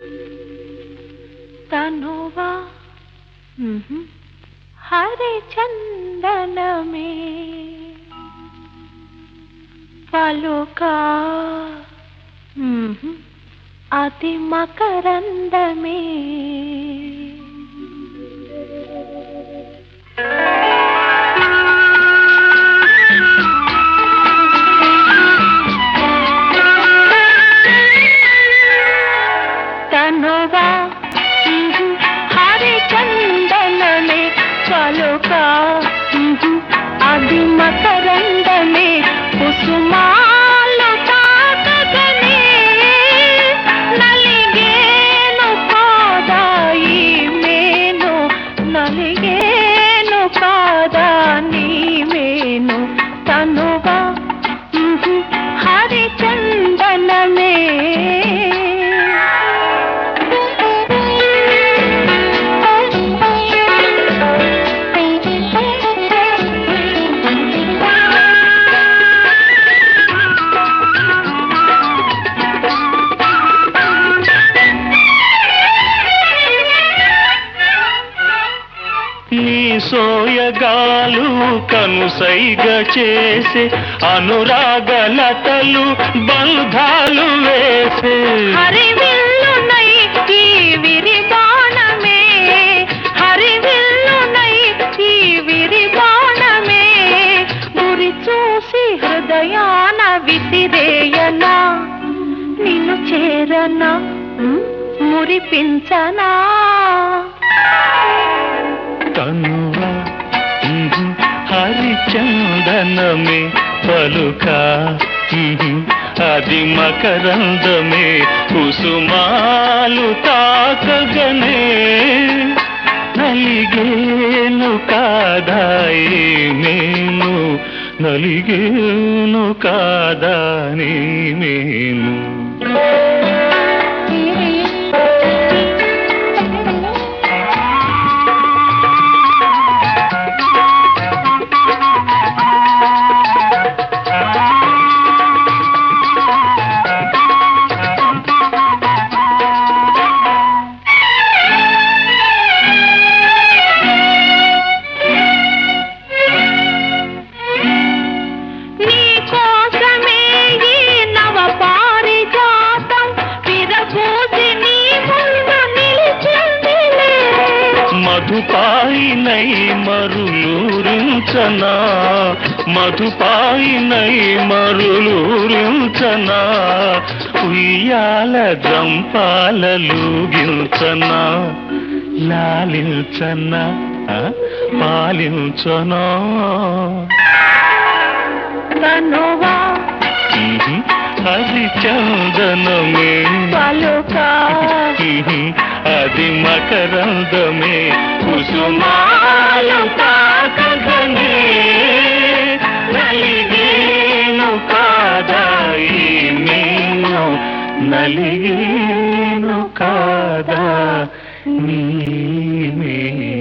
తనువా హరిచందనమే పలుకా అతి మకరందమే తనువా హరిచందనమే పలుకా అది మకరందమే కుసుమాలు తాకగనే నలిగేను కాదాయి మేను నలిగేను కాదా నీ మేను తనువా హరిచందనమే నీ సోయగాలు కనుసైగ చేసే అనురాగలతలు బంధాలు వేసే హరివిల్లునై ఈ విరిబాణమే హరివిల్లునై ఈ విరిబాణమే గురి చూసి హృదయాన విసిరేయనా నిన్ను చేరనా ఉమ్, మురిపించనా కనువ హరిచందనమే పలుక అది మకరందమే కుసుమాలు తాకగనే నలిగేను కాదాయి నేను నలిగేను కాదా నీ నేను నీ కోసమే ఈ నవ పారిజాతం విరబూసి నీ ముందు నిలిచిందిలే మధుపాయినై మరులూరించనా మధుపాయినై మరులూరించనా ఉయ్యాల జంపాలూగించనా లాలించనా ఆ? పాలించనా తనువా అది చందనమే పలుకా అది మకరందమే కుసుమాలు తాకగనే నలిగేను కాదాయి నేను నలిగేను కాదా నీ